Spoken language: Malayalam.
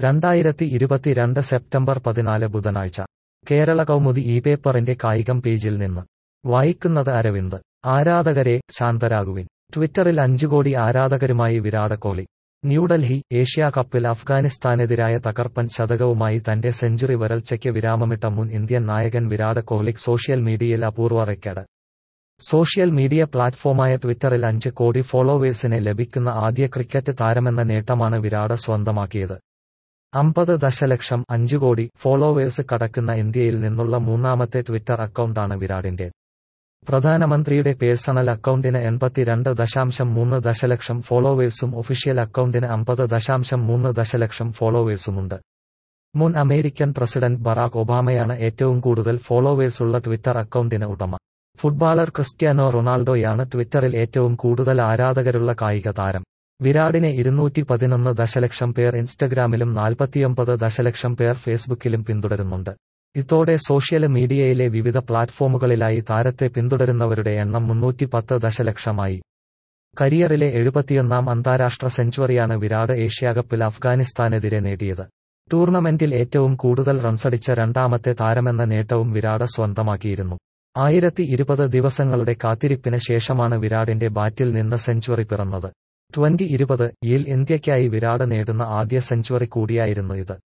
രണ്ടായിരത്തി ഇരുപത്തിരണ്ട് സെപ്റ്റംബർ പതിനാല് ബുധനാഴ്ച കേരള കൗമുദി ഈ പേപ്പറിന്റെ കായികം പേജിൽ നിന്ന് വായിക്കുന്നത് അരവിന്ദ് ആരാധകരെ ശാന്തരാകുവിൻ ട്വിറ്ററിൽ അഞ്ചു കോടി ആരാധകരുമായി വിരാട് കോഹ്ലി ന്യൂഡൽഹി ഏഷ്യാ കപ്പിൽ അഫ്ഗാനിസ്ഥാനെതിരായ തകർപ്പൻ ശതകവുമായി തന്റെ സെഞ്ചുറി വരൾച്ചയ്ക്ക് വിരാമമിട്ട മുൻ ഇന്ത്യൻ നായകൻ വിരാട് കോഹ്ലിക്ക് സോഷ്യൽ മീഡിയയിൽ അപൂർവ റെക്കോർഡ് സോഷ്യൽ മീഡിയ പ്ലാറ്റ്ഫോമായ ട്വിറ്ററിൽ അഞ്ച് കോടി ഫോളോവേഴ്സിനെ ലഭിക്കുന്ന ആദ്യ ക്രിക്കറ്റ് താരമെന്ന നേട്ടമാണ് വിരാട് സ്വന്തമാക്കിയത് അമ്പത് ദശലക്ഷം അഞ്ചു കോടി ഫോളോവേഴ്സ് കടക്കുന്ന ഇന്ത്യയിൽ നിന്നുള്ള മൂന്നാമത്തെ ട്വിറ്റർ അക്കൗണ്ടാണ് വിരാടിന്റെ പ്രധാനമന്ത്രിയുടെ പേഴ്സണൽ അക്കൗണ്ടിന് എൺപത്തിരണ്ട് ദശാംശം മൂന്ന് ദശലക്ഷം ഫോളോവേഴ്സും ഒഫീഷ്യൽ അക്കൗണ്ടിന് അമ്പത് ദശാംശം മൂന്ന് ദശലക്ഷം ഫോളോവേഴ്സുമുണ്ട് മുൻ അമേരിക്കൻ പ്രസിഡന്റ് ബറാക് ഒബാമയാണ് ഏറ്റവും കൂടുതൽ ഫോളോവേഴ്സുള്ള ട്വിറ്റർ അക്കൗണ്ടിന് ഉടമ ഫുട്ബോളർ ക്രിസ്ത്യാനോ റൊണാൾഡോയാണ് ട്വിറ്ററിൽ ഏറ്റവും കൂടുതൽ ആരാധകരുള്ള കായിക താരം വിരാടിനെ ഇരുന്നൂറ്റി പതിനൊന്ന് ദശലക്ഷം പേർ ഇൻസ്റ്റഗ്രാമിലും നാൽപ്പത്തിയൊമ്പത് ദശലക്ഷം പേർ ഫേസ്ബുക്കിലും പിന്തുടരുന്നുണ്ട് ഇതോടെ സോഷ്യൽ മീഡിയയിലെ വിവിധ പ്ലാറ്റ്ഫോമുകളിലായി താരത്തെ പിന്തുടരുന്നവരുടെ എണ്ണം മുന്നൂറ്റി പത്ത് ദശലക്ഷമായി കരിയറിലെ എഴുപത്തിയൊന്നാം അന്താരാഷ്ട്ര സെഞ്ചുറിയാണ് വിരാട് ഏഷ്യാകപ്പിൽ അഫ്ഗാനിസ്ഥാനെതിരെ നേടിയത് ടൂർണമെന്റിൽ ഏറ്റവും കൂടുതൽ റൺസടിച്ച രണ്ടാമത്തെ താരമെന്ന നേട്ടവും വിരാട് സ്വന്തമാക്കിയിരുന്നു ആയിരത്തി ഇരുപത് ദിവസങ്ങളുടെ കാത്തിരിപ്പിന് ശേഷമാണ് വിരാടിന്റെ ബാറ്റിൽ നിന്ന് സെഞ്ചുറി പിറന്നത് ട്വന്റി ഇരുപത് യിൽ ഇന്ത്യയ്ക്കായി വിരാട് നേടുന്ന ആദ്യ സെഞ്ചുറി കൂടിയായിരുന്നു ഇത്